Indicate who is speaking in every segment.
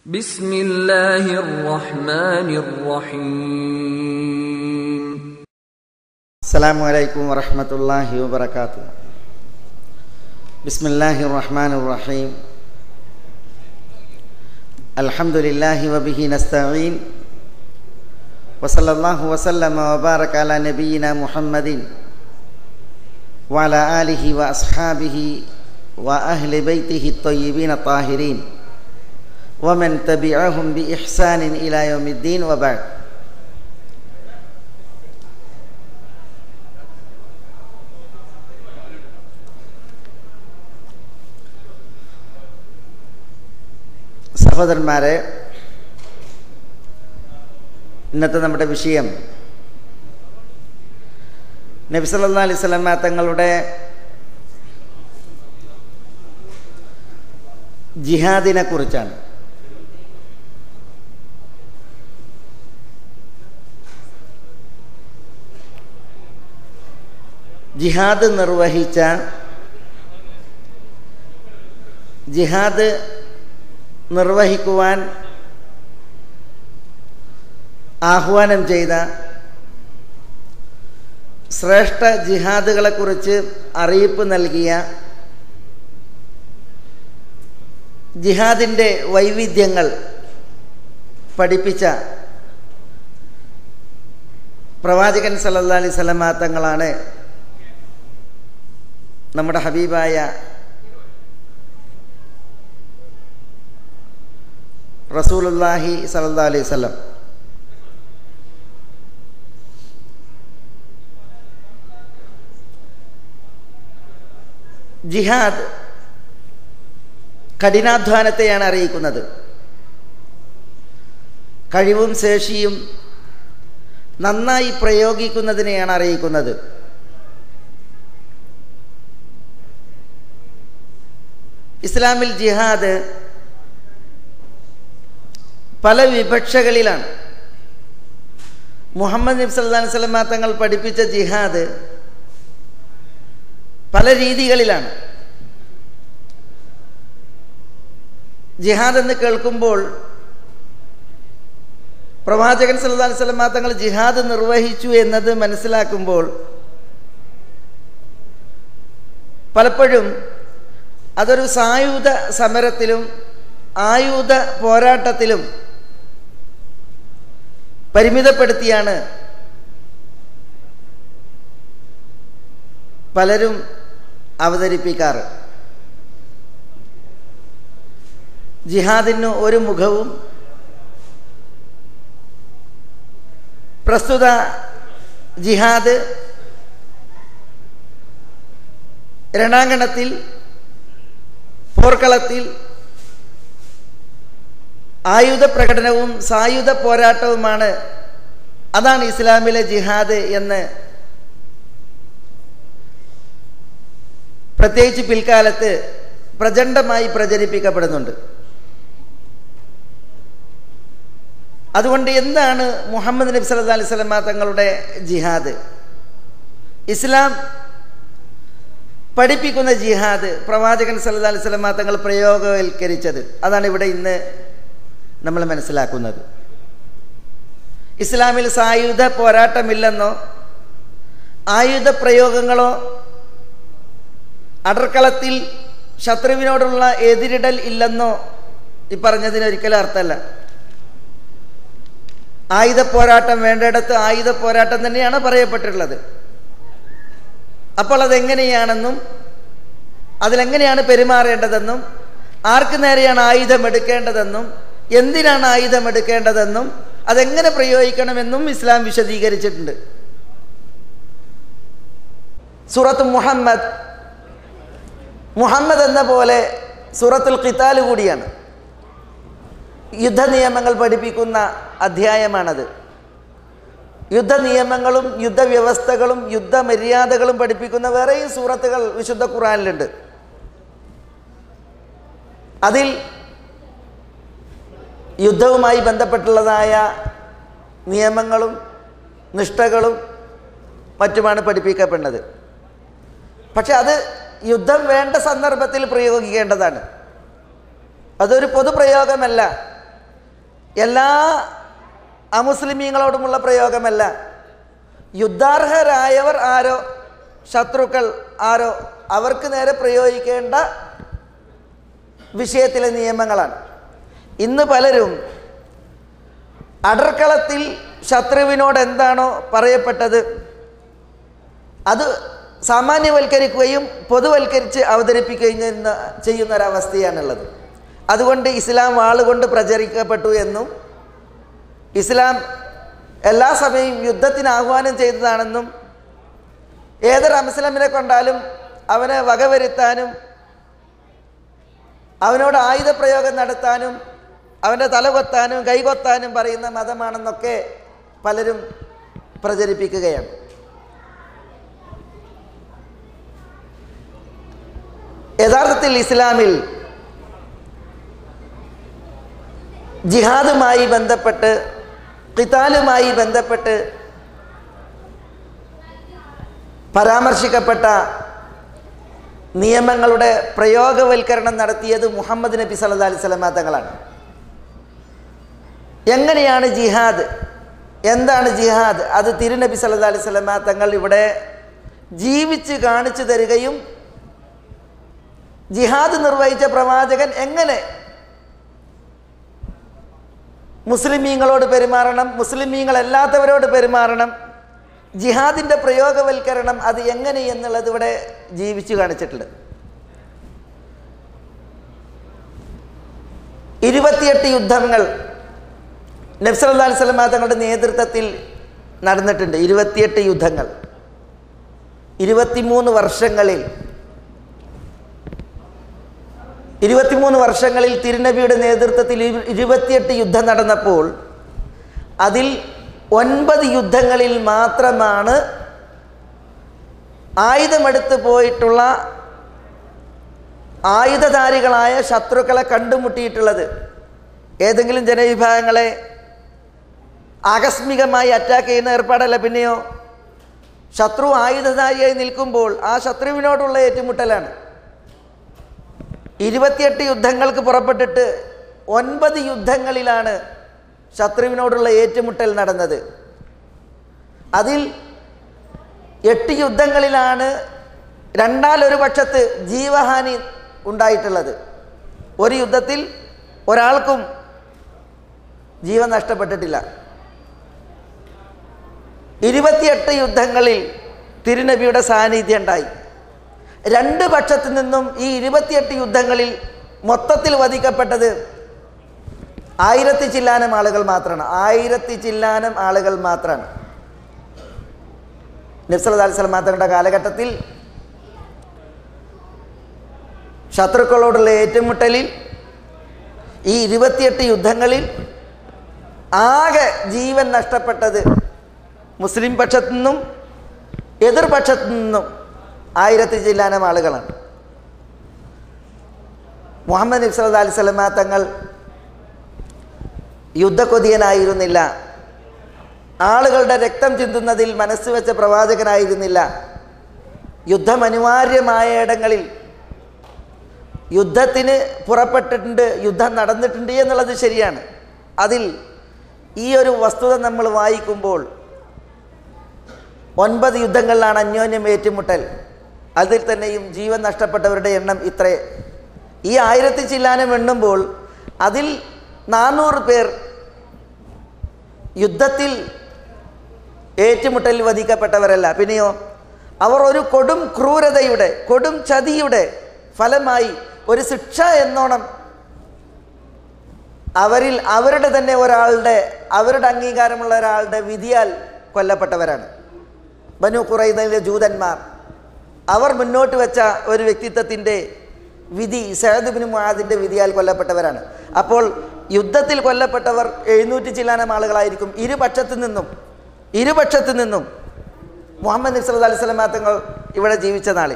Speaker 1: بسم الله الرحمن الرحيم
Speaker 2: السلام عليكم ورحمة الله وبركاته بسم الله الرحمن الرحيم الحمد لله وبه نستعين وصلى الله وسلم وبارك على نبينا محمد وعلى آله وأصحابه وأهل بيته الطيبين الطاهرين ومن تبعهم بإحسان إلى يوم الدين وبعد സഹോദരന്മാരെ ഇന്നത്തെ നമ്മുടെ വിഷയം നബി സല്ലല്ലാഹു അലൈഹി വസല്ലമ തങ്ങളുടെ ജിഹാദിനെ കുറിച്ചാണ് ജിഹാദ് നിർവഹിച്ച ജിഹാദ് നിർവഹിക്കുവാൻ ആഹ്വാനം ചെയ്ത ശ്രേഷ്ഠ ജിഹാദുകളെക്കുറിച്ച് അറിയിപ്പ് നൽകിയ ജിഹാദിൻ്റെ വൈവിധ്യങ്ങൾ പഠിപ്പിച്ച പ്രവാചകൻ സല്ലല്ലാഹു അലൈഹി വസല്ലമ തങ്ങളാണ് നമ്മുടെ ഹബീബായ റസൂലുല്ലാഹി സല്ലല്ലാഹു അലൈഹി വസല്ലം ജിഹാദ് കഠിനാധ്വാനത്തെയാണ് അറിയിക്കുന്നത് കഴിവും ശേഷിയും നന്നായി പ്രയോഗിക്കുന്നതിനെയാണ് അറിയിക്കുന്നത് ഇസ്ലാമിൽ ജിഹാദ് പല വിവക്ഷകളിലാണ് മുഹമ്മദ് നബി സല്ലല്ലാഹു അലൈഹി വസല്ലമ തങ്ങൾ പഠിപ്പിച്ച ജിഹാദ് പല രീതികളിലാണ് ജിഹാദ് എന്ന് കേൾക്കുമ്പോൾ പ്രവാചകൻ സല്ലല്ലാഹു അലൈഹി വസല്ലമ തങ്ങൾ ജിഹാദ് നിർവഹിച്ചു എന്നത് മനസ്സിലാക്കുമ്പോൾ പലപ്പോഴും അതൊരു സായുധ സമരത്തിലും ആയുധ പോരാട്ടത്തിലും പരിമിതപ്പെടുത്തിയാണ് പലരും അവതരിപ്പിക്കാറ് ജിഹാദിന് ഒരു മുഖവും പ്രസ്തുത ജിഹാദ് രണാങ്കണത്തിൽ പോർക്കളത്തിൽ ആയുധ പ്രകടനവും സായുധ പോരാട്ടവുമാണ് അതാണ് ഇസ്ലാമിലെ ജിഹാദ് എന്ന് പ്രത്യേകിച്ച് പിൽക്കാലത്ത് പ്രചണ്ഡമായി പ്രചരിപ്പിക്കപ്പെടുന്നുണ്ട് അതുകൊണ്ട് എന്താണ് മുഹമ്മദ് നബി സല്ലല്ലാഹു അലൈഹി വസല്ലമ തങ്ങളുടെ ജിഹാദ് ഇസ്ലാം പഠിപ്പിക്കുന്ന ജിഹാദ് പ്രവാചകൻ സല്ലല്ലാഹു അലൈഹി വസല്ലമ തങ്ങൾ പ്രയോഗവൽക്കരിച്ചത് അതാണ് ഇവിടെ ഇന്ന് നമ്മൾ മനസ്സിലാക്കുന്നത് ഇസ്ലാമിൽ സായുധ പോരാട്ടമില്ലെന്നോ ആയുധ പ്രയോഗങ്ങളോ അടർക്കളത്തിൽ ശത്രുവിനോടുള്ള എതിരിടൽ ഇല്ലെന്നോ ഈ പറഞ്ഞതിന് ഒരിക്കലും അർത്ഥമല്ല ആയുധ പോരാട്ടം വേണ്ടിടത്ത് ആയുധ പോരാട്ടം തന്നെയാണ് പറയപ്പെട്ടിട്ടുള്ളത് അപ്പോൾ അതെങ്ങനെയാണെന്നും അതിലെങ്ങനെയാണ് പെരുമാറേണ്ടതെന്നും ആർക്ക് നേരെയാണ് ആയുധം എടുക്കേണ്ടതെന്നും എന്തിനാണ് ആയുധം എടുക്കേണ്ടതെന്നും അതെങ്ങനെ പ്രയോഗിക്കണമെന്നും ഇസ്ലാം വിശദീകരിച്ചിട്ടുണ്ട് സൂറത്ത് മുഹമ്മദ് മുഹമ്മദ് എന്ന പോലെ സൂറത്തുൽ ഖിത്താൽ കൂടിയാണ് യുദ്ധ നിയമങ്ങൾ പഠിപ്പിക്കുന്ന അധ്യായമാണത് യുദ്ധ നിയമങ്ങളും യുദ്ധവ്യവസ്ഥകളും യുദ്ധമര്യാദകളും പഠിപ്പിക്കുന്ന വേറെയും സൂറത്തുകൾ വിശുദ്ധ ഖുറാനിലുണ്ട് അതിൽ യുദ്ധവുമായി ബന്ധപ്പെട്ടുള്ളതായ നിയമങ്ങളും നിഷ്ഠകളും മറ്റുമാണ് പഠിപ്പിക്കപ്പെടുന്നത് പക്ഷെ അത് യുദ്ധം വേണ്ട സന്ദർഭത്തിൽ പ്രയോഗിക്കേണ്ടതാണ് അതൊരു പൊതുപ്രയോഗമല്ല എല്ലാ അമുസ്ലിമീങ്ങളോടുമുള്ള പ്രയോഗമല്ല യുദ്ധാർഹരായവർ ആരോ ശത്രുക്കൾ ആരോ അവർക്ക് നേരെ പ്രയോഗിക്കേണ്ട വിഷയത്തിലെ നിയമങ്ങളാണ് ഇന്ന് പലരും അടർക്കളത്തിൽ ശത്രുവിനോട് എന്താണോ പറയപ്പെട്ടത് അത് സാമാന്യവൽക്കരിക്കുകയും പൊതുവൽക്കരിച്ച് അവതരിപ്പിക്കുകയും ചെയ്യുന്ന ചെയ്യുന്ന ഒരവസ്ഥയാണുള്ളത് അതുകൊണ്ട് ഇസ്ലാം വാളുകൊണ്ട് പ്രചരിക്കപ്പെട്ടു എന്നും ഇസ്ലാം എല്ലാ സമയവും യുദ്ധത്തിന് ആഹ്വാനം ചെയ്തതാണെന്നും ഏതൊരു അമുസ്ലിമിനെ കൊണ്ടാലും അവനെ വകവരുത്താനും അവനോട് ആയുധപ്രയോഗം നടത്താനും അവൻ്റെ തലകൊത്താനും കൈകൊത്താനും പറയുന്ന മതമാണെന്നൊക്കെ പലരും പ്രചരിപ്പിക്കുകയാണ് യഥാർത്ഥത്തിൽ ഇസ്ലാമിൽ ജിഹാദുമായി ബന്ധപ്പെട്ട് ഖിതാലുമായി ബന്ധപ്പെട്ട് പരാമർശിക്കപ്പെട്ട നിയമങ്ങളുടെ പ്രയോഗവൽക്കരണം നടത്തിയത് മുഹമ്മദ് നബി സല്ലാ അലൈഹി സ്വലമാ തങ്ങളാണ് എങ്ങനെയാണ് ജിഹാദ് എന്താണ് ജിഹാദ് അത് തിരുനബി സല്ലാ അലൈഹി സ്വലമാ തങ്ങൾ ഇവിടെ ജീവിച്ച് കാണിച്ചു തരികയും ജിഹാദ് നിർവഹിച്ച പ്രവാചകൻ എങ്ങനെ മുസ്ലിമീങ്ങളോട് പെരുമാറണം മുസ്ലിമീങ്ങളല്ലാത്തവരോട് പെരുമാറണം ജിഹാദിൻ്റെ പ്രയോഗവൽക്കരണം അത് എങ്ങനെ എന്നുള്ളത് ഇവിടെ ജീവിച്ചു കാണിച്ചിട്ടുണ്ട് ഇരുപത്തിയെട്ട് യുദ്ധങ്ങൾ നബ്സല്ലാ സ്വലമ തങ്ങളുടെ നേതൃത്വത്തിൽ നടന്നിട്ടുണ്ട് ഇരുപത്തിയെട്ട് യുദ്ധങ്ങൾ ഇരുപത്തിമൂന്ന് വർഷങ്ങളിൽ ഇരുപത്തിമൂന്ന് വർഷങ്ങളിൽ തിരുനബിയുടെ നേതൃത്വത്തിൽ ഇരു- ഇരുപത്തിയെട്ട് യുദ്ധം നടന്നപ്പോൾ അതിൽ ഒൻപത് യുദ്ധങ്ങളിൽ മാത്രമാണ് ആയുധമെടുത്ത് പോയിട്ടുള്ള ആയുധധാരികളായ ശത്രുക്കളെ കണ്ടുമുട്ടിയിട്ടുള്ളത് ഏതെങ്കിലും ജനവിഭാഗങ്ങളെ ആകസ്മികമായി അറ്റാക്ക് ചെയ്യുന്ന ഏർപ്പാടല്ല പിന്നെയോ ശത്രു ആയുധധാരിയായി നിൽക്കുമ്പോൾ ആ ശത്രുവിനോടുള്ള ഏറ്റുമുട്ടലാണ് ഇരുപത്തിയെട്ട് യുദ്ധങ്ങൾക്ക് പുറപ്പെട്ടിട്ട് ഒൻപത് യുദ്ധങ്ങളിലാണ് ശത്രുവിനോടുള്ള ഏറ്റുമുട്ടൽ നടന്നത് അതിൽ എട്ട് യുദ്ധങ്ങളിലാണ് രണ്ടാലൊരു പക്ഷത്ത് ജീവഹാനി ഉണ്ടായിട്ടുള്ളത് ഒരു യുദ്ധത്തിൽ ഒരാൾക്കും ജീവൻ നഷ്ടപ്പെട്ടിട്ടില്ല ഇരുപത്തിയെട്ട് യുദ്ധങ്ങളിൽ തിരുനബിയുടെ സാന്നിധ്യം ഉണ്ടായി രണ്ട് പക്ഷത്തു നിന്നും ഈ ഇരുപത്തിയെട്ട് യുദ്ധങ്ങളിൽ മൊത്തത്തിൽ വധിക്കപ്പെട്ടത് ആയിരത്തി ചില്ലാനം ആളുകൾ മാത്രമാണ് ആയിരത്തി ചില്ലാനം ആളുകൾ മാത്രമാണ് നബ്സല അലിസ്ലാം തങ്ങളുടെ കാലഘട്ടത്തിൽ ശത്രുക്കളോടുള്ള ഏറ്റുമുട്ടലിൽ ഈ ഇരുപത്തിയെട്ട് യുദ്ധങ്ങളിൽ ആകെ ജീവൻ നഷ്ടപ്പെട്ടത് മുസ്ലിം പക്ഷത്തു നിന്നും എതിർപക്ഷത്തു നിന്നും ആയിരത്തി ചില്ലാനം ആളുകളാണ് മുഹമ്മദ് നബി സല്ലല്ലാഹു അലൈഹി വസല്ലമ തങ്ങൾ യുദ്ധക്കൊതിയനായിരുന്നില്ല ആളുകളുടെ രക്തം ചിന്തുന്നതിൽ മനസ്സ് വെച്ച പ്രവാചകനായിരുന്നില്ല യുദ്ധം അനിവാര്യമായ ഇടങ്ങളിൽ യുദ്ധത്തിന് പുറപ്പെട്ടിട്ടുണ്ട് യുദ്ധം നടന്നിട്ടുണ്ട് എന്നുള്ളത് ശരിയാണ് അതിൽ ഈ ഒരു വസ്തുത നമ്മൾ വായിക്കുമ്പോൾ ഒൻപത് യുദ്ധങ്ങളിലാണ് അന്യോന്യം ഏറ്റുമുട്ടൽ അതിൽ തന്നെയും ജീവൻ നഷ്ടപ്പെട്ടവരുടെ എണ്ണം ഇത്രേ ഈ ആയിരത്തി ചില്ലാനം എണ്ണുമ്പോൾ അതിൽ നാനൂറ് പേർ യുദ്ധത്തിൽ ഏറ്റുമുട്ടലിൽ വധിക്കപ്പെട്ടവരല്ല പിന്നെയോ അവർ ഒരു കൊടും ക്രൂരതയുടെ കൊടും ചതിയുടെ ഫലമായി ഒരു ശിക്ഷ എന്നോണം അവരിൽ അവരുടെ തന്നെ ഒരാളുടെ അവരുടെ അംഗീകാരമുള്ള ഒരാളുടെ വിധിയാൽ കൊല്ലപ്പെട്ടവരാണ് ബനു കുറൈതയിലെ ജൂതന്മാർ അവർ മുന്നോട്ട് വെച്ച ഒരു വ്യക്തിത്വത്തിൻ്റെ വിധി സഹദുബിന് മുഹാദിൻ്റെ വിധിയാൽ കൊല്ലപ്പെട്ടവരാണ് അപ്പോൾ യുദ്ധത്തിൽ കൊല്ലപ്പെട്ടവർ എഴുന്നൂറ്റി ചില്ലാനം ആളുകളായിരിക്കും ഇരുപക്ഷത്തു നിന്നും ഇരുപക്ഷത്തു നിന്നും മുഹമ്മദ് നബി സല്ലല്ലാഹു അലൈഹി വസല്ലം തങ്ങൾ ഇവിടെ ജീവിച്ച നാളിൽ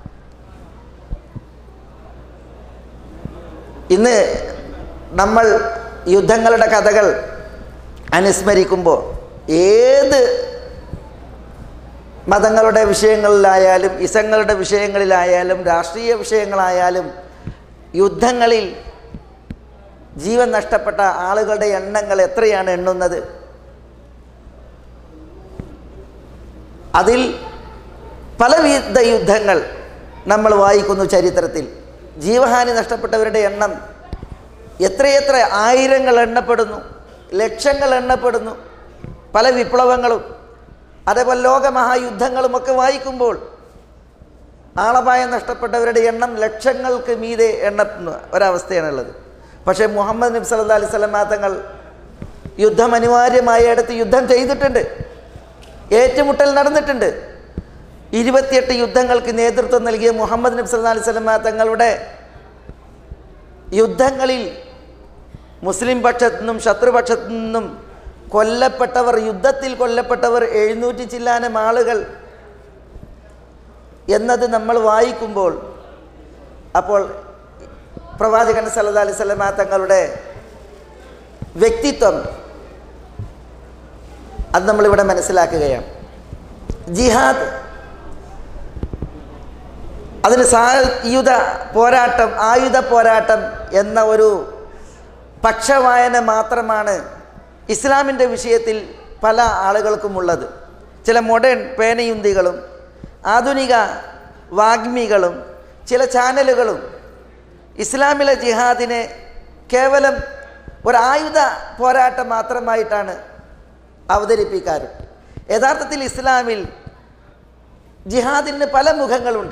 Speaker 2: ഇന്ന് നമ്മൾ യുദ്ധങ്ങളുടെ കഥകൾ അനുസ്മരിക്കുമ്പോൾ ഏത് മതങ്ങളുടെ വിഷയങ്ങളിലായാലും ഇസങ്ങളുടെ വിഷയങ്ങളിലായാലും രാഷ്ട്രീയ വിഷയങ്ങളായാലും യുദ്ധങ്ങളിൽ ജീവൻ നഷ്ടപ്പെട്ട ആളുകളുടെ എണ്ണങ്ങൾ എത്രയാണ് എണ്ണുന്നത് അതിൽ പലവിധ യുദ്ധങ്ങൾ നമ്മൾ വായിക്കുന്നു ചരിത്രത്തിൽ ജീവഹാനി നഷ്ടപ്പെട്ടവരുടെ എണ്ണം എത്രയെത്ര ആയിരങ്ങൾ എണ്ണപ്പെടുന്നു ലക്ഷങ്ങൾ എണ്ണപ്പെടുന്നു പല വിപ്ലവങ്ങളും അതേപോലെ ലോകമഹായുദ്ധങ്ങളും ഒക്കെ വായിക്കുമ്പോൾ ആളപായം നഷ്ടപ്പെട്ടവരുടെ എണ്ണം ലക്ഷങ്ങൾക്ക് മീതെ എണ്ണുന്ന ഒരവസ്ഥയാണുള്ളത് പക്ഷേ മുഹമ്മദ് നബി സല്ലാ അലൈഹി സ്വലമാ തങ്ങൾ യുദ്ധം അനിവാര്യമായ ഇടത്ത് യുദ്ധം ചെയ്തിട്ടുണ്ട് ഏറ്റുമുട്ടൽ നടന്നിട്ടുണ്ട് ഇരുപത്തിയെട്ട് യുദ്ധങ്ങൾക്ക് നേതൃത്വം നൽകിയ മുഹമ്മദ് നബി സല്ലാ അലൈഹി സ്വലമാ തങ്ങളുടെ യുദ്ധങ്ങളിൽ മുസ്ലിം പക്ഷത്തു നിന്നും ശത്രുപക്ഷത്തു നിന്നും കൊല്ലപ്പെട്ടവർ യുദ്ധത്തിൽ കൊല്ലപ്പെട്ടവർ എഴുന്നൂറ്റി ചില്ലാനം ആളുകൾ എന്നത് നമ്മൾ വായിക്കുമ്പോൾ അപ്പോൾ പ്രവാചകൻ സല്ലല്ലാഹു അലൈഹി വസല്ലമ തങ്ങളുടെ വ്യക്തിത്വം അത് നമ്മളിവിടെ മനസ്സിലാക്കുകയാണ് ജിഹാദ് അതിന് സായുധ പോരാട്ടം ആയുധ പോരാട്ടം എന്ന ഒരു പക്ഷവായന മാത്രമാണ് ഇസ്ലാമിൻ്റെ വിഷയത്തിൽ പല ആളുകൾക്കുമുള്ളത് ചില മോഡേൺ പേനയുന്തികളും ആധുനിക വാഗ്മികളും ചില ചാനലുകളും ഇസ്ലാമിലെ ജിഹാദിനെ കേവലം ഒരായുധ പോരാട്ടം മാത്രമായിട്ടാണ് അവതരിപ്പിക്കാറ് യഥാർത്ഥത്തിൽ ഇസ്ലാമിൽ ജിഹാദിന് പല മുഖങ്ങളുണ്ട്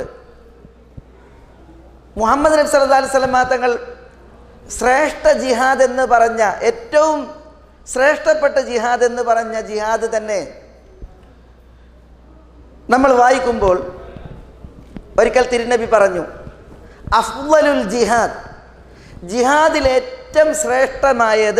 Speaker 2: മുഹമ്മദ് നബി സല്ലല്ലാഹു അലൈഹി വസല്ലം തങ്ങൾ ശ്രേഷ്ഠ ജിഹാദ് എന്ന് പറഞ്ഞ ഏറ്റവും ശ്രേഷ്ഠപ്പെട്ട ജിഹാദ് എന്ന് പറഞ്ഞ ജിഹാദ് തന്നെ നമ്മൾ വായിക്കുമ്പോൾ ഒരിക്കൽ തിരുനബി പറഞ്ഞു അഫ്വലുൽ ജിഹാദ് ജിഹാദിൽ ഏറ്റവും ശ്രേഷ്ഠമായത്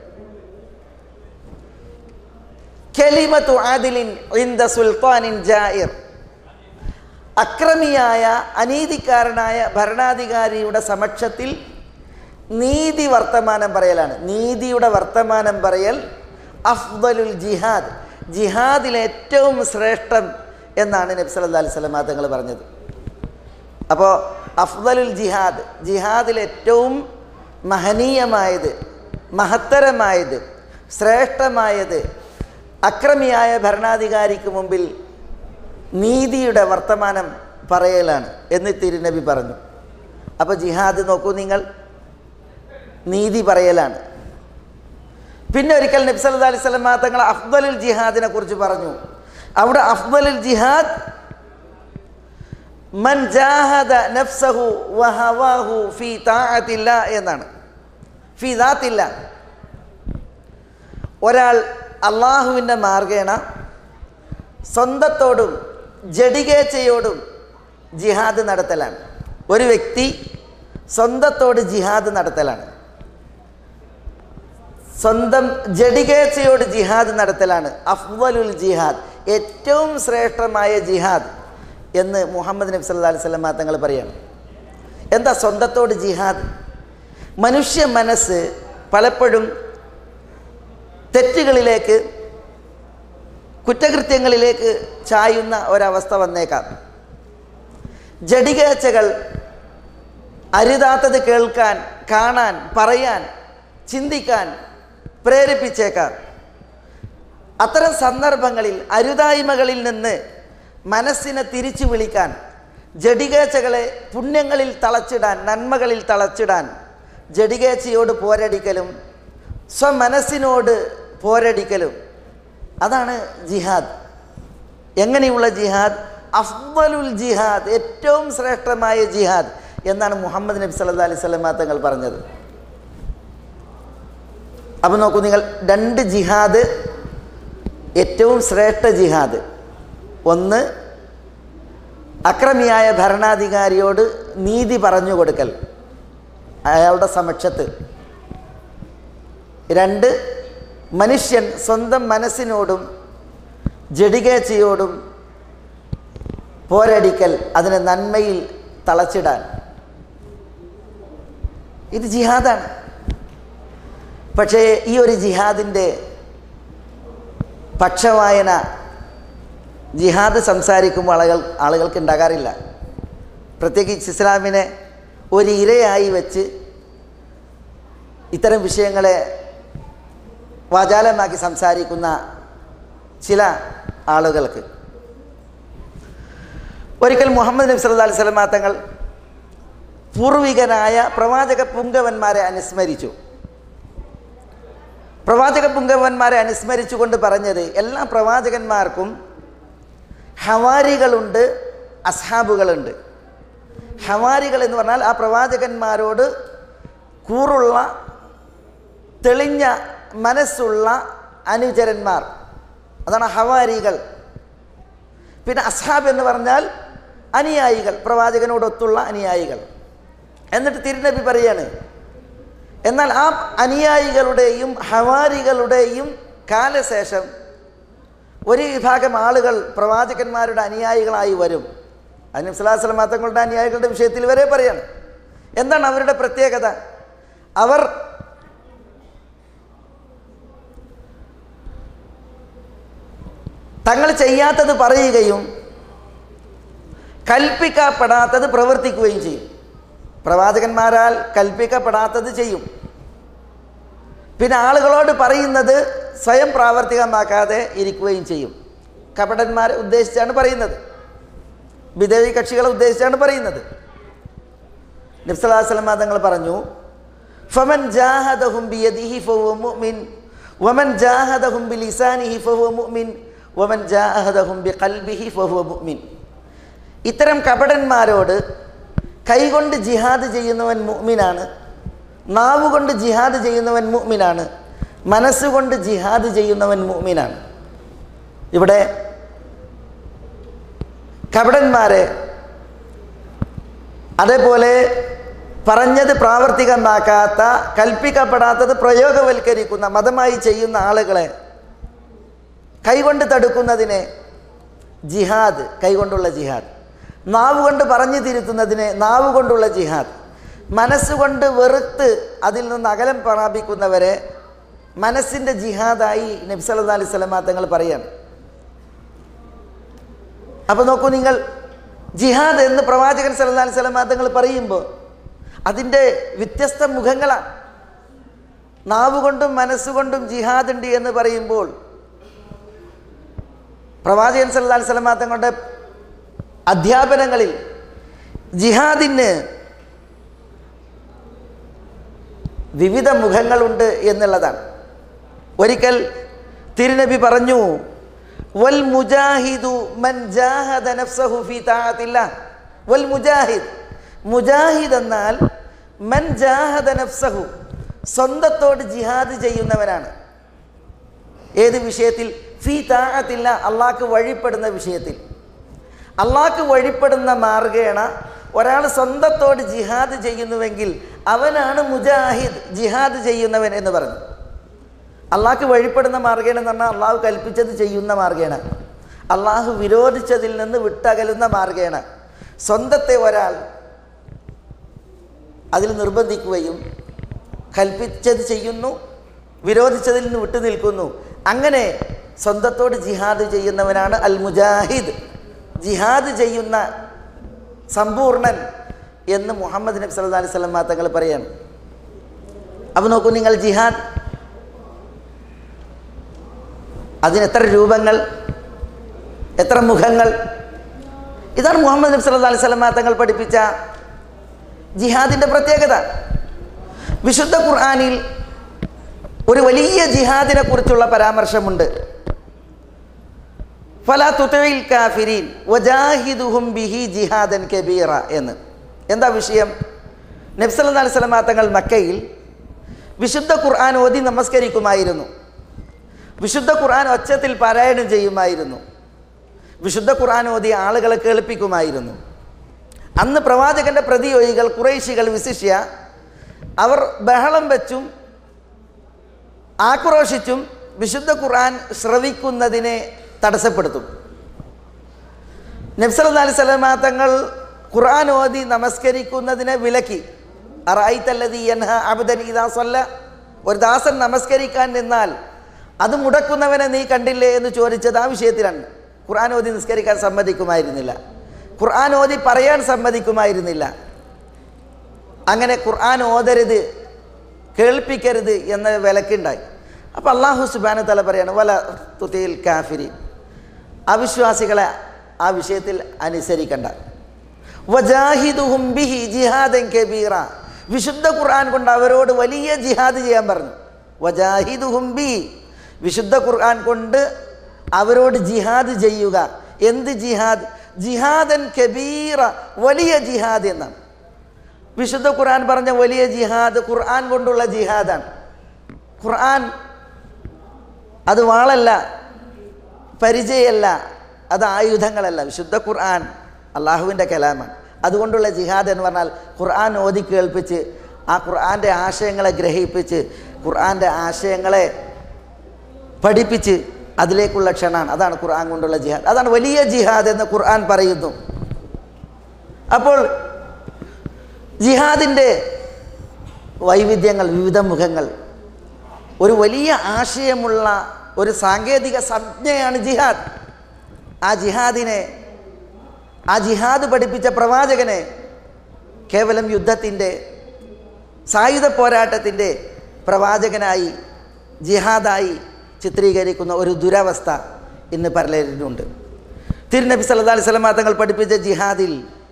Speaker 2: കെലിമത്തു ആദിലിൻ ഇന്ദ സുൽത്താനിൻ ജായിർ അക്രമിയായ അനീതിക്കാരനായ ഭരണാധികാരിയുടെ സമക്ഷത്തിൽ നീതി വർത്തമാനം പറയലാണ് നീതിയുടെ വർത്തമാനം പറയൽ അഫ്ദലുൽ ജിഹാദ് ജിഹാദിൽ ഏറ്റവും ശ്രേഷ്ഠം എന്നാണ് നബി സല്ലല്ലാഹു അലൈഹി വസല്ലം തങ്ങൾ പറഞ്ഞത് അപ്പോൾ അഫ്ദലുൽ ജിഹാദ് ജിഹാദിൽ ഏറ്റവും മഹനീയമായത് മഹത്തരമായത് ശ്രേഷ്ഠമായത് അക്രമിയായ ഭരണാധികാരിക്ക് മുമ്പിൽ നീതിയുടെ വർത്തമാനം പറയലാണ് എന്ന് തിരുനബി പറഞ്ഞു അപ്പോൾ ജിഹാദ് നോക്കൂ നിങ്ങൾ നീതി പറയലാണ് പിന്നെ ഒരിക്കൽ നബി സല്ലല്ലാഹു അലൈഹി വസല്ലം തങ്ങൾ അഫ്ദലുൽ ജിഹാദിനെ കുറിച്ച് പറഞ്ഞു അവിടെ അഫ്ദലുൽ ജിഹാദ് മൻ ജാഹദ നഫ്സഹു വഹവാഹു ഫി താഅത്തില്ല എന്നാണ് ഫി ദാത്തില്ല ഒരാൾ അള്ളാഹുവിൻ്റെ മാർഗേണ സ്വന്തത്തോടും ജഡികേച്ഛയോടും ജിഹാദ് നടത്തലാണ് ഒരു വ്യക്തി സ്വന്തത്തോട് ജിഹാദ് നടത്തലാണ് സ്വന്തം ജഡികേച്ഛയോട് ജിഹാദ് നടത്തലാണ് അഫ്വലുൽ ജിഹാദ് ഏറ്റവും ശ്രേഷ്ഠമായ ജിഹാദ് എന്ന് മുഹമ്മദ് നബി സല്ലല്ലാഹു അലൈഹി വസല്ലം തങ്ങൾ പറയാണ് എന്താ സ്വന്തത്തോട് ജിഹാദ് മനുഷ്യ മനസ്സ് പലപ്പോഴും തെറ്റുകളിലേക്ക് കുറ്റകൃത്യങ്ങളിലേക്ക് ചായുന്ന ഒരവസ്ഥ വന്നേക്കാം ജഡികേച്ഛകൾ അരുതാത്തത് കേൾക്കാൻ കാണാൻ പറയാൻ ചിന്തിക്കാൻ പ്രേരിപ്പിച്ചേക്കാം അത്തരം സന്ദർഭങ്ങളിൽ അരുതായ്മകളിൽ നിന്ന് മനസ്സിനെ തിരിച്ചു വിളിക്കാൻ ജഡികേച്ഛകളെ പുണ്യങ്ങളിൽ തളച്ചിടാൻ നന്മകളിൽ തളച്ചിടാൻ ജഡികേച്ഛയോട് പോരടിക്കലും സ്വമനസ്സിനോട് പോരടിക്കലും അതാണ് ജിഹാദ് എങ്ങനെയുള്ള ജിഹാദ് അഫ്ദലുൽ ജിഹാദ് ഏറ്റവും ശ്രേഷ്ഠമായ ജിഹാദ് എന്നാണ് മുഹമ്മദ് നബി സല്ലല്ലാഹു അലൈഹി വസല്ലം തങ്ങൾ പറഞ്ഞത് അപ്പോൾ നോക്കൂ നിങ്ങൾ രണ്ട് ജിഹാദ് ഏറ്റവും ശ്രേഷ്ഠ ജിഹാദ് ഒന്ന് അക്രമിയായ ഭരണാധികാരിയോട് നീതി പറഞ്ഞു കൊടുക്കൽ അയാളുടെ സമക്ഷത്ത് രണ്ട് മനുഷ്യൻ സ്വന്തം മനസ്സിനോടും ജഡികേച്ചയോടും പോരടിക്കൽ അതിനെ നന്മയിൽ തളച്ചിടാൻ ഇത് ജിഹാദാണ് പക്ഷേ ഈ ഒരു ജിഹാദിൻ്റെ പക്ഷവായന ജിഹാദ് സംസാരിക്കുമ്പോൾ ആളുകൾ ആളുകൾക്ക് ഉണ്ടാകാറില്ല പ്രത്യേകിച്ച് ഇസ്ലാമിനെ ഒരു ഇരയായി വെച്ച് ഇത്തരം വിഷയങ്ങളെ വാചാലമാക്കി സംസാരിക്കുന്ന ചില ആളുകൾക്ക് ഒരിക്കൽ മുഹമ്മദ് നബി സല്ലല്ലാഹു അലൈഹി വസല്ലമ തങ്ങൾ പൂർവികനായ പ്രവാചക പുങ്കവന്മാരെ അനുസ്മരിച്ചു പ്രവാചക പുങ്കവന്മാരെ അനുസ്മരിച്ചുകൊണ്ട് പറഞ്ഞത് എല്ലാ പ്രവാചകന്മാർക്കും ഹവാരികളുണ്ട് അസ്ഹാബുകളുണ്ട് ഹവാരികൾ എന്ന് പറഞ്ഞാൽ ആ പ്രവാചകന്മാരോട് കൂറുള്ള തെളിഞ്ഞ മനസ്സുള്ള അനുചരന്മാർ അതാണ് ഹവാരികൾ പിന്നെ അസ്ഹാബ് എന്ന് പറഞ്ഞാൽ അനുയായികൾ പ്രവാചകനോടൊത്തുള്ള അനുയായികൾ എന്നിട്ട് തിരുനബി പറയാണ് എന്നാൽ ആ അനുയായികളുടെയും ഹവാരികളുടെയും കാലശേഷം ഒരു വിഭാഗം ആളുകൾ പ്രവാചകന്മാരുടെ അനുയായികളായി വരും അതിന് സ്വലാസ്ലം തങ്ങളുടെ അനുയായികളുടെ വിഷയത്തിൽ വരെ പറയാണ് എന്താണ് അവരുടെ പ്രത്യേകത അവർ തങ്ങൾ ചെയ്യാത്തത് പറയുകയും കൽപ്പിക്കപ്പെടാത്തത് പ്രവർത്തിക്കുകയും ചെയ്യും പ്രവാചകന്മാരാൽ കൽപ്പിക്കപ്പെടാത്തത് ചെയ്യും പിന്നെ ആളുകളോട് പറയുന്നത് സ്വയം പ്രാവർത്തികമാക്കാതെ ഇരിക്കുകയും ചെയ്യും കപടന്മാരെ ഉദ്ദേശിച്ചാണ് പറയുന്നത് വിദേവി കക്ഷികളെ ഉദ്ദേശിച്ചാണ് പറയുന്നത് നബ്സലാസ്ലമ തങ്ങൾ പറഞ്ഞു ഫമൻ ജാഹദഹും ബിയദിഹി ഫഹുവ മുഅ്മിൻ വമൻ ജാഹദഹും ബിലിസാനിഹി ഫഹുവ മുഅ്മിൻ വമൻ ജാഹദഹും ബിഖൽബിഹി ഫഹുവ മുഅ്മിൻ ഇത്തരം കപടന്മാരോട് കൈകൊണ്ട് ജിഹാദ് ചെയ്യുന്നവൻ മുഅ്മിനാണ് നാവുകൊണ്ട് ജിഹാദ് ചെയ്യുന്നവൻ മുഅ്മിനാണ് മനസ്സുകൊണ്ട് ജിഹാദ് ചെയ്യുന്നവൻ മുഅ്മിനാണ് ഇവിടെ കപടന്മാരെ അതേപോലെ പറഞ്ഞത് പ്രാവർത്തികമാക്കാത്ത കൽപ്പിക്കപ്പെടാത്തത് പ്രയോഗവൽക്കരിക്കുന്ന മതമായി ചെയ്യുന്ന ആളുകളെ കൈകൊണ്ട് തടുക്കുന്നതിനെ ജിഹാദ് കൈകൊണ്ടുള്ള ജിഹാദ് നാവ് കൊണ്ട് പറഞ്ഞു തിരുത്തുന്നതിനെ നാവ് കൊണ്ടുള്ള ജിഹാദ് മനസ്സുകൊണ്ട് വെറുത്ത് അതിൽ നിന്ന് അകലം പ്രാപിക്കുന്നവരെ മനസ്സിൻ്റെ ജിഹാദായി നബ്സല്ലാ അലൈഹി സ്വലമാ തങ്ങൾ പറയാണ് അപ്പോൾ നോക്കൂ നിങ്ങൾ ജിഹാദ് എന്ന് പ്രവാചകൻ സല്ലല്ലാഹു അലൈഹി വസല്ലം തങ്ങൾ പറയുമ്പോൾ അതിൻ്റെ വ്യത്യസ്ത മുഖങ്ങളാണ് നാവ് കൊണ്ടും മനസ്സുകൊണ്ടും ജിഹാദ് ഉണ്ട് എന്ന് പറയുമ്പോൾ പ്രവാചകൻ സല്ലല്ലാഹു അലൈഹി വസല്ലം തങ്ങളുടെ അധ്യാപനങ്ങളിൽ ജിഹാദിന് വിവിധ മുഖങ്ങളുണ്ട് എന്നുള്ളതാണ് ഒരിക്കൽ തിരുനബി പറഞ്ഞു വൽ മുജാഹിദു മൻ ജാഹദ നഫ്സഹു ഫീ താഅത്തില്ല വൽ മുജാഹിദ് മുജാഹിദ് എന്നാൽ മൻ ജാഹദ നഫ്സഹു സ്വന്തത്തോട് ജിഹാദ് ചെയ്യുന്നവനാണ് ഏത് വിഷയത്തിൽ ഫീ താഅത്തില്ല അള്ളാഹ്ക്ക് വഴിപ്പെടുന്ന വിഷയത്തിൽ അള്ളാഹ്ക്ക് വഴിപ്പെടുന്ന മാർഗേണ ഒരാൾ സ്വന്തത്തോട് ജിഹാദ് ചെയ്യുന്നുവെങ്കിൽ അവനാണ് മുജാഹിദ് ജിഹാദ് ചെയ്യുന്നവൻ എന്ന് പറഞ്ഞു അള്ളാഹ്ക്ക് വഴിപ്പെടുന്ന മാർഗേണ എന്ന് പറഞ്ഞാൽ അള്ളാഹു കൽപ്പിച്ചത് ചെയ്യുന്ന മാർഗേണ അള്ളാഹു വിരോധിച്ചതിൽ നിന്ന് വിട്ടകലുന്ന മാർഗേണ സ്വന്തത്തെ ഒരാൾ അതിൽ നിർബന്ധിക്കുകയും കൽപ്പിച്ചത് ചെയ്യുന്നു വിരോധിച്ചതിൽ നിന്ന് വിട്ടു നിൽക്കുന്നു അങ്ങനെ സ്വന്തത്തോട് ജിഹാദ് ചെയ്യുന്നവനാണ് അൽ മുജാഹിദ് ജിഹാദ് ചെയ്യുന്ന സമ്പൂർണൻ എന്ന് മുഹമ്മദ് നബി സല്ലല്ലാഹു അലൈഹി വസല്ലം തങ്ങൾ പറയാണ് അപ്പോൾ നോക്കൂ നിങ്ങൾ ജിഹാദ് അതിന് എത്ര രൂപങ്ങൾ എത്ര മുഖങ്ങൾ ഇതാണ് മുഹമ്മദ് നബി സല്ലല്ലാഹു അലൈഹി വസല്ലം തങ്ങൾ പഠിപ്പിച്ച ജിഹാദിൻ്റെ പ്രത്യേകത വിശുദ്ധ ഖുർആനിൽ ഒരു വലിയ ജിഹാദിനെ കുറിച്ചുള്ള പരാമർശമുണ്ട് ഫലാ തുതയിൽ കാഫിരീൻ വജാഹിദുഹും ബിഹി ജിഹാദൻ കബീറ എന്ന് എന്താ വിഷയം നബ്സല്ലാ അലൈഹി സ്വലമാ തങ്ങൾ മക്കയിൽ വിശുദ്ധ ഖുർആൻ ഓതി നമസ്കരിക്കുമായിരുന്നു വിശുദ്ധ ഖുർആൻ ഒച്ചത്തിൽ പാരായണം ചെയ്യുമായിരുന്നു വിശുദ്ധ ഖുർആൻ ഓതി ആളുകളെ കേൾപ്പിക്കുമായിരുന്നു അന്ന് പ്രവാചകന്റെ പ്രതിയോഗികൾ കുറേശികൾ വിശിഷ്യ അവർ ബഹളം വെച്ചും ആക്രോശിച്ചും വിശുദ്ധ ഖുർആൻ ശ്രവിക്കുന്നതിനെ തടസ്സപ്പെടുത്തും നബ്സല്ലാ അലൈഹി സ്വലമാ തങ്ങൾ ഖുർആൻ ഓതി നമസ്കരിക്കുന്നതിനെ വിലക്കി അറായിത്തല്ലതി എൻഹ അബുദൻ ഇതാ സ്വല്ല ഒരു ദാസൻ നമസ്കരിക്കാൻ നിന്നാൽ അത് മുടക്കുന്നവനെ നീ കണ്ടില്ലേ എന്ന് ചോദിച്ചത് ആ വിഷയത്തിലാണ് ഖുർആൻ ഓതി നിസ്കരിക്കാൻ സമ്മതിക്കുമായിരുന്നില്ല ഖുർആൻ ഓതി പറയാൻ സമ്മതിക്കുമായിരുന്നില്ല അങ്ങനെ ഖുർആൻ ഓതരുത് കേൾപ്പിക്കരുത് എന്ന വിലക്കുണ്ടായി അപ്പോൾ അള്ളാഹു സുബാന തല പറയാണ് വല തുത്തിയിൽ കാഫിരി അവിശ്വാസികളെ ആ വിഷയത്തിൽ അനുസരിക്കണ്ട വജാഹിദുഹും ബിഹി ജിഹാദൻ കബീറ വിശുദ്ധ ഖുർആൻ കൊണ്ട് അവരോട് വലിയ ജിഹാദ് ചെയ്യാൻ പറഞ്ഞു വജാഹിദുഹും ബി വിശുദ്ധ ഖുർആൻ കൊണ്ട് അവരോട് ജിഹാദ് ചെയ്യുക എന്ത് ജിഹാദ് ജിഹാദൻ കബീറ വലിയ ജിഹാദ് എന്നാണ് വിശുദ്ധ ഖുർആൻ പറഞ്ഞ വലിയ ജിഹാദ് ഖുർആൻ കൊണ്ടുള്ള ജിഹാദാണ് ഖുർആൻ അത് വാളല്ല പരിചയമല്ല അത് ആയുധങ്ങളല്ല വിശുദ്ധ ഖുർആൻ അള്ളാഹുവിൻ്റെ കലാമാണ് അതുകൊണ്ടുള്ള ജിഹാദ് എന്ന് പറഞ്ഞാൽ ഖുർആൻ ഓതി കേൾപ്പിച്ച് ആ ഖുർആൻ്റെ ആശയങ്ങളെ ഗ്രഹിപ്പിച്ച് ഖുർആൻ്റെ ആശയങ്ങളെ പഠിപ്പിച്ച് അതിലേക്കുള്ള ക്ഷണാണ് അതാണ് ഖുർആൻ കൊണ്ടുള്ള ജിഹാദ് അതാണ് വലിയ ജിഹാദ് എന്ന് ഖുർആൻ പറയുന്നു അപ്പോൾ ജിഹാദിൻ്റെ വൈവിധ്യങ്ങൾ വിവിധ മുഖങ്ങൾ ഒരു വലിയ ആശയമുള്ള ഒരു സാങ്കേതിക സംജ്ഞയാണ് ജിഹാദ് ആ ജിഹാദിനെ ആ ജിഹാദ് പഠിപ്പിച്ച പ്രവാചകനെ കേവലം യുദ്ധത്തിൻ്റെ സായുധ പോരാട്ടത്തിൻ്റെ പ്രവാചകനായി ജിഹാദായി ചിത്രീകരിക്കുന്ന ഒരു ദുരവസ്ഥ ഇന്ന് പലരിലുണ്ട് തിരുനബി സല്ലല്ലാഹു അലൈഹി വസല്ലം തങ്ങൾ പഠിപ്പിച്ച ജിഹാദിൽ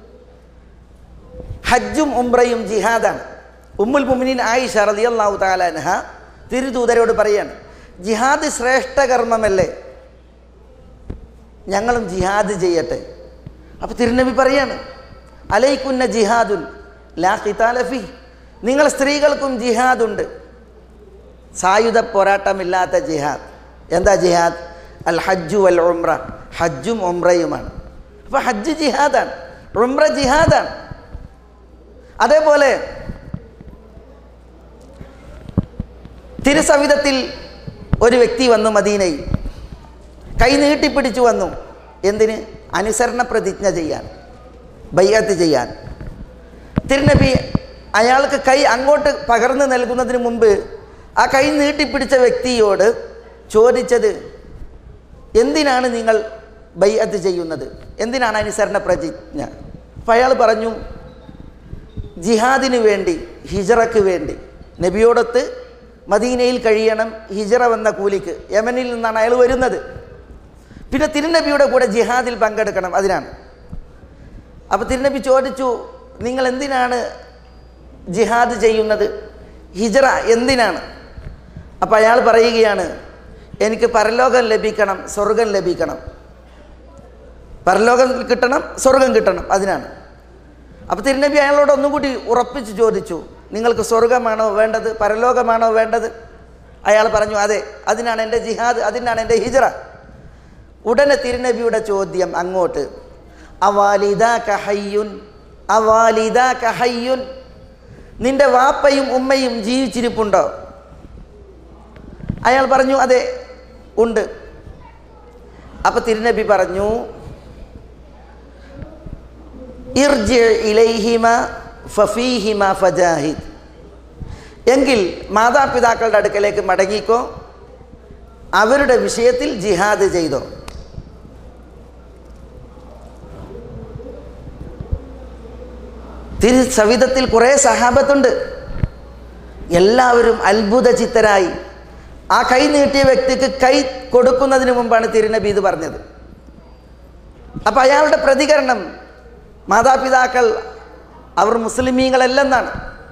Speaker 2: ഹജ്ജും ഉംറയും ജിഹാദാണ് ഉമ്മുൽ മുമിനീൻ ആയിഷ റളിയല്ലാഹു തആല അൻഹ തിരുദൂതരോട് പറയാണ് ജിഹാദ് ശ്രേഷ്ഠ കർമ്മമല്ലേ ഞങ്ങളും ജിഹാദ് ചെയ്യട്ടെ അപ്പോൾ തിരുനബി പറയാണ് അലൈക്കുന്ന ജിഹാദുൻ ലാ ഖിതാലഫി നിങ്ങൾ സ്ത്രീകൾക്കും ജിഹാദുണ്ട് സായുധ പോരാട്ടമില്ലാത്ത ജിഹാദ് എന്താ ജിഹാദ് അൽ ഹജ്ജു അൽ ഉംറ ഹജ്ജും ഉംറയുമാണ് അപ്പോൾ ഹജ്ജ് ജിഹാദാണ് ഉംറ ജിഹാദാണ് അതേപോലെ തിരുസവിധത്തിൽ ഒരു വ്യക്തി വന്നു മദീനയിൽ കൈ നീട്ടിപ്പിടിച്ചു വന്നു എന്തിന് അനുസരണ പ്രതിജ്ഞ ചെയ്യാൻ ബയ്യാത്ത് ചെയ്യാൻ തിരുനബി അയാൾക്ക് കൈ അങ്ങോട്ട് പകർന്നു നൽകുന്നതിന് മുമ്പ് ആ കൈ നീട്ടിപ്പിടിച്ച വ്യക്തിയോട് ചോദിച്ചത് എന്തിനാണ് നിങ്ങൾ ബയ്യത്ത് ചെയ്യുന്നത് എന്തിനാണ് അനുസരണ പ്രതിജ്ഞ അപ്പം അയാൾ പറഞ്ഞു ജിഹാദിന് വേണ്ടി ഹിജറക്ക് വേണ്ടി നബിയോടൊത്ത് മദീനയിൽ കഴിയണം ഹിജറ വന്ന കൂലിക്ക് യമനിൽ നിന്നാണ് അയാൾ വരുന്നത് പിന്നെ തിരുനബിയുടെ കൂടെ ജിഹാദിൽ പങ്കെടുക്കണം അതിനാണ് അപ്പോൾ തിരുനബി ചോദിച്ചു നിങ്ങൾ എന്തിനാണ് ജിഹാദ് ചെയ്യുന്നത് ഹിജറ എന്തിനാണ് അപ്പോൾ അയാൾ പറയുകയാണ് എനിക്ക് പരലോകം ലഭിക്കണം സ്വർഗം ലഭിക്കണം പരലോകം കിട്ടണം സ്വർഗം കിട്ടണം അതിനാണ് അപ്പോൾ തിരുനബി അയാളോട് ഒന്നുകൂടി ഉറപ്പിച്ച് ചോദിച്ചു നിങ്ങൾക്ക് സ്വർഗമാണോ വേണ്ടത് പരലോകമാണോ വേണ്ടത് അയാൾ പറഞ്ഞു അതെ അതിനാണ് എൻ്റെ ജിഹാദ് അതിനാണ് എൻ്റെ ഹിജറ ഉടനെ തിരുനബിയുടെ ചോദ്യം അങ്ങോട്ട് അവാലിദ കഹയ്യുൻ അവാലിദ കഹയ്യുൻ നിന്റെ വാപ്പയും ഉമ്മയും ജീവിച്ചിരിപ്പുണ്ടോ അയാൾ പറഞ്ഞു അതെ ഉണ്ട് അപ്പൊ തിരുനബി പറഞ്ഞു ഇർജി ഇലൈഹിമ ഫഫീഹിമ ഫജാഹിദ് എങ്കിൽ മാതാപിതാക്കളുടെ അടുക്കലേക്ക് മടങ്ങിക്കോ അവരുടെ വിഷയത്തിൽ ജിഹാദ് ചെയ്തോ തിരു സവിധത്തിൽ കുറേ സഹാബത്തുണ്ട് എല്ലാവരും അത്ഭുത ചിത്തരായി ആ കൈ നീട്ടിയ വ്യക്തിക്ക് കൈ കൊടുക്കുന്നതിന് മുമ്പാണ് തിരുനബി ഇത് പറഞ്ഞത് അപ്പം അയാളുടെ പ്രതികരണം മാതാപിതാക്കൾ അവർ മുസ്ലിമീങ്ങളല്ലെന്നാണ്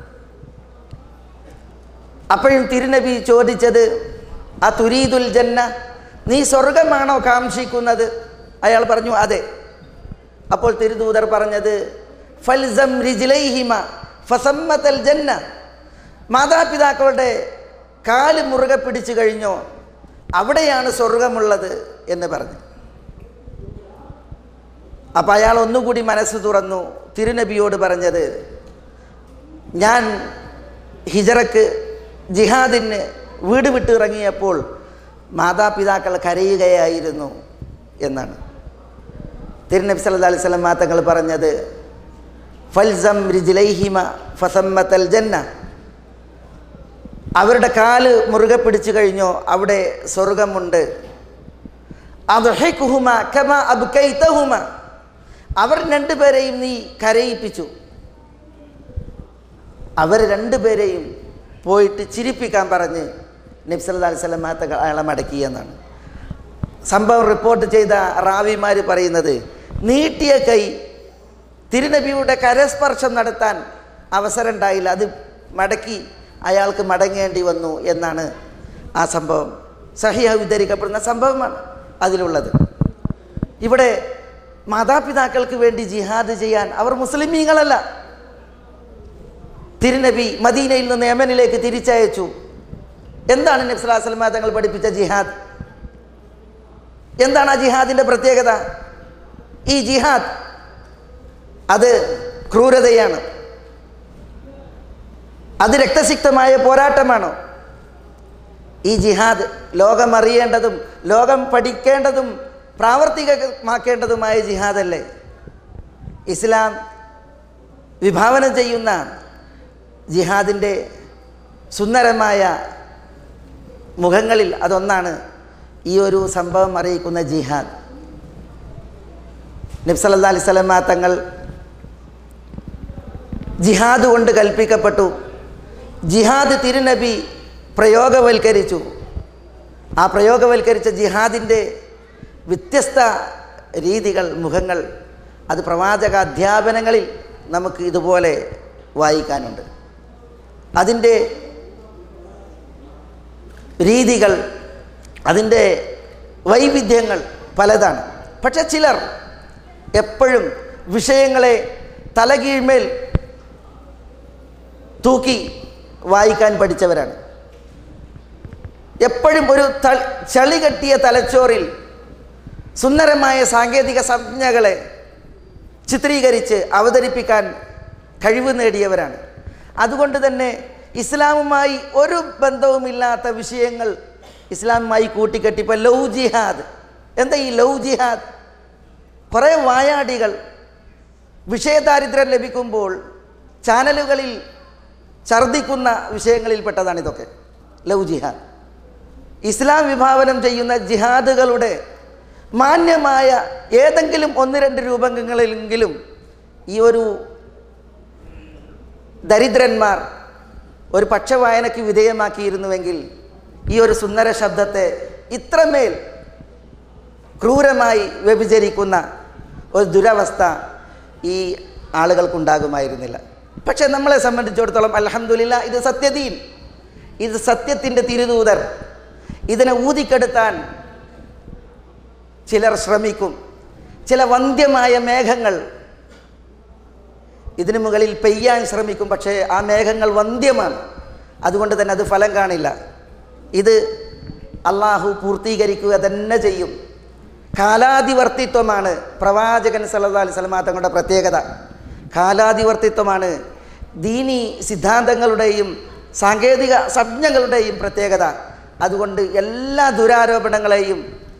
Speaker 2: അപ്പോഴും തിരുനബി ചോദിച്ചത് ആ തുരീദുൽ ജന്ന നീ സ്വർഗമാണോ കാംക്ഷിക്കുന്നത് അയാൾ പറഞ്ഞു അതെ അപ്പോൾ തിരുദൂതർ പറഞ്ഞത് ഫൽസം റിജിലൈഹിമ ഫസമ്മത്തൽ ജന്ന മാതാപിതാക്കളുടെ കാല് മുറുകെ പിടിച്ചു കഴിഞ്ഞോ അവിടെയാണ് സ്വർഗമുള്ളത് എന്ന് പറഞ്ഞു അപ്പം അയാൾ ഒന്നുകൂടി മനസ്സ് തുറന്നു തിരുനബിയോട് പറഞ്ഞത് ഞാൻ ഹിജറക്ക് ജിഹാദിന് വീട് വിട്ടിറങ്ങിയപ്പോൾ മാതാപിതാക്കൾ കരയുകയായിരുന്നു എന്നാണ് തിരുനബി സല്ലല്ലാഹു അലൈഹി വസല്ലം മാതങ്ങൾ പറഞ്ഞത് ഫൽസം റിജിലൈഹിമ ഫസമ്മത്തൽ ജന്ന അവരുടെ കാല് മുറുകെ പിടിച്ചു കഴിഞ്ഞോ അവിടെ സ്വർഗമുണ്ട് അദ്ഹിഖുഹുമ കമാ അബ്കൈതഹുമ അവർ രണ്ടുപേരെയും നീ കരയിപ്പിച്ചു അവർ രണ്ടുപേരെയും പോയിട്ട് ചിരിപ്പിക്കാൻ പറഞ്ഞ് നബ്സല്ലാ അലിസ്ലം അയാളെ മടക്കി എന്നാണ് സംഭവം റിപ്പോർട്ട് ചെയ്ത റാവിമാർ പറയുന്നത് നീട്ടിയ കൈ തിരുനബിയുടെ കരസ്പർശം നടത്താൻ അവസരം ഉണ്ടായില്ല അത് മടക്കി അയാൾക്ക് മടങ്ങേണ്ടി വന്നു എന്നാണ് ആ സംഭവം സഹിയ വിതരിക്കപ്പെടുന്ന സംഭവമാണ് അതിലുള്ളത് ഇവിടെ മാതാപിതാക്കൾക്ക് വേണ്ടി ജിഹാദ് ചെയ്യാൻ അവർ മുസ്ലിമീങ്ങളല്ല തിരുനബി മദീനയിൽ നിന്ന് യമനിലേക്ക് തിരിച്ചയച്ചു എന്താണ് നബ്സലാസ്ലമ തങ്ങൾ പഠിപ്പിച്ച ജിഹാദ് എന്താണ് ആ ജിഹാദിൻ്റെ പ്രത്യേകത ഈ ജിഹാദ് അത് ക്രൂരതയാണ് അത് രക്തസിക്തമായ പോരാട്ടമാണോ ഈ ജിഹാദ് ലോകം അറിയേണ്ടതും ലോകം പഠിക്കേണ്ടതും പ്രാവർത്തികമാക്കേണ്ടതുമായ ജിഹാദല്ലേ ഇസ്ലാം വിഭാവനം ചെയ്യുന്ന ജിഹാദിൻ്റെ സുന്ദരമായ മുഖങ്ങളിൽ അതൊന്നാണ് ഈ ഒരു സംഭവം അറിയിക്കുന്ന ജിഹാദ് നബ്സല്ലാ അലൈഹി സ്വലമ തങ്ങൾ ജിഹാദ് കൊണ്ട് കൽപ്പിക്കപ്പെട്ടു ജിഹാദ് തിരുനബി പ്രയോഗവൽക്കരിച്ചു ആ പ്രയോഗവൽക്കരിച്ച ജിഹാദിൻ്റെ വ്യത്യസ്ത രീതികൾ മുഖങ്ങൾ അത് പ്രവാചക അധ്യാപനങ്ങളിൽ നമുക്ക് ഇതുപോലെ വായിക്കാനുണ്ട് അതിൻ്റെ രീതികൾ അതിൻ്റെ വൈവിധ്യങ്ങൾ പലതാണ് പക്ഷെ ചിലർ എപ്പോഴും വിഷയങ്ങളെ തലകീഴ്മേൽ തൂക്കി വായിക്കാൻ പഠിച്ചവരാണ് എപ്പോഴും ഒരു ത ചളി കെട്ടിയ തലച്ചോറിൽ സുന്ദരമായ സാങ്കേതിക സംജ്ഞകളെ ചിത്രീകരിച്ച് അവതരിപ്പിക്കാൻ കഴിവ് നേടിയവരാണ് അതുകൊണ്ട് തന്നെ ഇസ്ലാമുമായി ഒരു ബന്ധവുമില്ലാത്ത വിഷയങ്ങൾ ഇസ്ലാമുമായി കൂട്ടിക്കെട്ടി ഇപ്പോൾ ലൗ ജിഹാദ് എന്താ ഈ ലൗ ജിഹാദ് കുറേ വായാടികൾ വിഷയദാരിദ്ര്യം ലഭിക്കുമ്പോൾ ചാനലുകളിൽ ഛർദിക്കുന്ന വിഷയങ്ങളിൽപ്പെട്ടതാണ് ഇതൊക്കെ ലവ് ജിഹാദ് ഇസ്ലാം വിഭാവനം ചെയ്യുന്ന ജിഹാദുകളുടെ മാന്യമായ ഏതെങ്കിലും ഒന്ന് രണ്ട് രൂപങ്ങളിലെങ്കിലും ഈ ഒരു ദരിദ്രന്മാർ ഒരു പക്ഷവായനയ്ക്ക് വിധേയമാക്കിയിരുന്നുവെങ്കിൽ ഈ ഒരു സുന്ദര ശബ്ദത്തെ ഇത്രമേൽ ക്രൂരമായി വ്യഭിചരിക്കുന്ന ഒരു ദുരവസ്ഥ ഈ ആളുകൾക്കുണ്ടാകുമായിരുന്നില്ല പക്ഷെ നമ്മളെ സംബന്ധിച്ചിടത്തോളം അലഹമുല്ല ഇത് സത്യദീൻ ഇത് സത്യത്തിൻ്റെ തിരുദൂതർ ഇതിനെ ഊതിക്കെടുത്താൻ ചിലർ ശ്രമിക്കും ചില വന്ധ്യമായ മേഘങ്ങൾ ഇതിനു മുകളിൽ പെയ്യാൻ ശ്രമിക്കും പക്ഷേ ആ മേഘങ്ങൾ വന്ധ്യമാണ് അതുകൊണ്ട് തന്നെ അത് ഫലം കാണില്ല ഇത് അള്ളാഹു പൂർത്തീകരിക്കുക തന്നെ ചെയ്യും കാലാതിവർത്തിത്വമാണ് പ്രവാചകൻ സല്ലാ അലൈഹി സ്വലമാ തങ്ങളുടെ പ്രത്യേകത കാലാതിവർത്തിത്വമാണ് ദീനി സിദ്ധാന്തങ്ങളുടെയും സാങ്കേതിക സംജ്ഞകളുടെയും പ്രത്യേകത അതുകൊണ്ട് എല്ലാ ദുരാരോപണങ്ങളെയും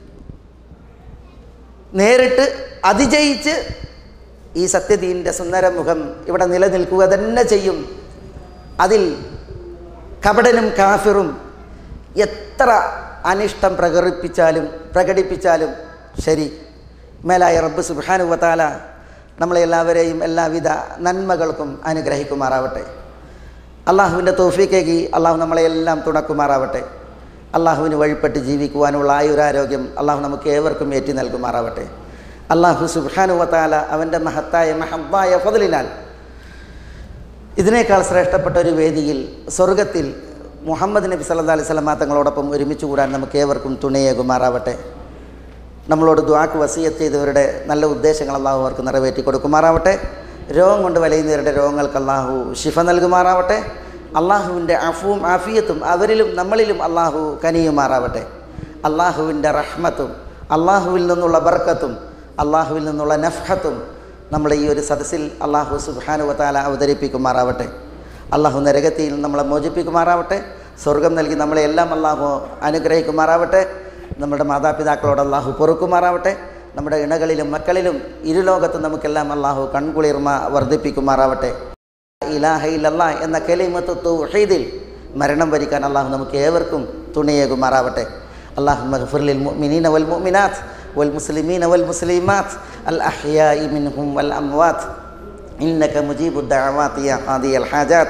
Speaker 2: നേരിട്ട് അതിജയിച്ച് ഈ സത്യദീൻ്റെ സുന്ദരമുഖം ഇവിടെ നിലനിൽക്കുക തന്നെ ചെയ്യും അതിൽ കപടനും കാഫിറും എത്ര അനിഷ്ടം പ്രകടിപ്പിച്ചാലും പ്രകടിപ്പിച്ചാലും ശരി മേലായ റബ്ബ് സുബാനുവത്താല നമ്മളെ എല്ലാവരെയും എല്ലാവിധ നന്മകൾക്കും അനുഗ്രഹിക്കുമാറാവട്ടെ അള്ളാഹുവിൻ്റെ തോഫിക്കേക്ക് അള്ളാഹു നമ്മളെയെല്ലാം തുണക്കുമാറാവട്ടെ അള്ളാഹുവിന് വഴിപ്പെട്ട് ജീവിക്കുവാനുള്ള ആയുരാരോഗ്യം അള്ളാഹു നമുക്ക് ഏവർക്കും ഏറ്റി നൽകുമാറാവട്ടെ അള്ളാഹു സുബാനുവത്താല അവൻ്റെ മഹത്തായ മഹബായ ഫതലിനാൽ ഇതിനേക്കാൾ ശ്രേഷ്ഠപ്പെട്ട ഒരു വേദിയിൽ സ്വർഗത്തിൽ മുഹമ്മദ് നബി സല്ലാ അലൈഹി സ്വലമാ തങ്ങളോടൊപ്പം ഒരുമിച്ച് കൂടാൻ നമുക്ക് ഏവർക്കും തുണയേകുമാറാവട്ടെ നമ്മളോട് ദ്വാക്ക് വസീയത്ത് ചെയ്തവരുടെ നല്ല ഉദ്ദേശങ്ങൾ അള്ളാഹു അവർക്ക് നിറവേറ്റി കൊടുക്കുമാറാവട്ടെ രോഗം കൊണ്ട് വലയുന്നവരുടെ രോഗങ്ങൾക്ക് അള്ളാഹു ശിഫ നൽകുമാറാവട്ടെ അള്ളാഹുവിൻ്റെ അഫുവും ആഫിയത്തും അവരിലും നമ്മളിലും അള്ളാഹു കനിയുമാറാവട്ടെ അള്ളാഹുവിൻ്റെ റഹ്മത്തും അള്ളാഹുവിൽ നിന്നുള്ള ബർക്കത്തും അള്ളാഹുവിൽ നിന്നുള്ള നഫ്ഹത്തും നമ്മളെ ഈ ഒരു സദസ്സിൽ അള്ളാഹു സുബാനുവത്താല അവതരിപ്പിക്കുമാറാവട്ടെ അള്ളാഹു നരകത്തിൽ നമ്മളെ മോചിപ്പിക്കുമാറാവട്ടെ സ്വർഗം നൽകി നമ്മളെ എല്ലാം അള്ളാഹു അനുഗ്രഹിക്കുമാറാവട്ടെ നമ്മുടെ മാതാപിതാക്കളോട് അള്ളാഹു പൊറുക്കുമാറാവട്ടെ നമ്മുടെ ഇണകളിലും മക്കളിലും ഇരുലോകത്തും നമുക്കെല്ലാം അള്ളാഹു കൺകുളിർമ വർദ്ധിപ്പിക്കുമാറാവട്ടെ ഇലാഹയിലല്ലാ എന്ന കെലിമത്ത് തൗഹീദിൽ മരണം വരിക്കാൻ അള്ളാഹു നമുക്ക് ഏവർക്കും തുണയേകുമാറാവട്ടെ അള്ളാഹു മഹഫുറിൽ മുഅ്മിനീന വൽ മുഅ്മിനാത്ത് വൽ മുസ്ലിമീന വൽ മുസ്ലിമാത്ത് അൽ അഹ്യാഇ മിൻഹും വൽ അംവാത്ത് إنك مجيب الدعوات يا قاضي الحاجات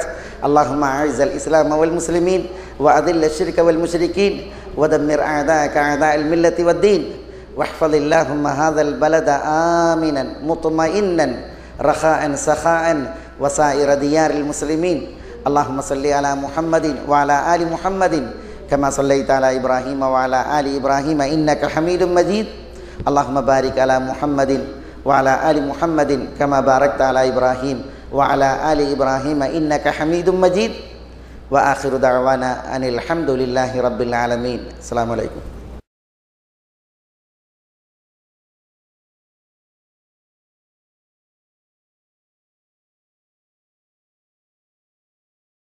Speaker 2: اللهم أعز الإسلام والمسلمين وأذل الشرك والمشركين ودمر أعداءك أعداء الملة والدين واحفظ اللهم هذا البلد آمنا مطمئنا رخاء سخاء وسائر ديار المسلمين اللهم صل على محمد وعلى آل محمد كما صليت على إبراهيم وعلى آل إبراهيم إنك حميد مجيد اللهم بارك على محمد وعلى آل محمد كما باركت على إبراهيم وعلى آل إبراهيم إنك حميد مجيد وآخر دعوانا أن الحمد لله رب العالمين السلام عليكم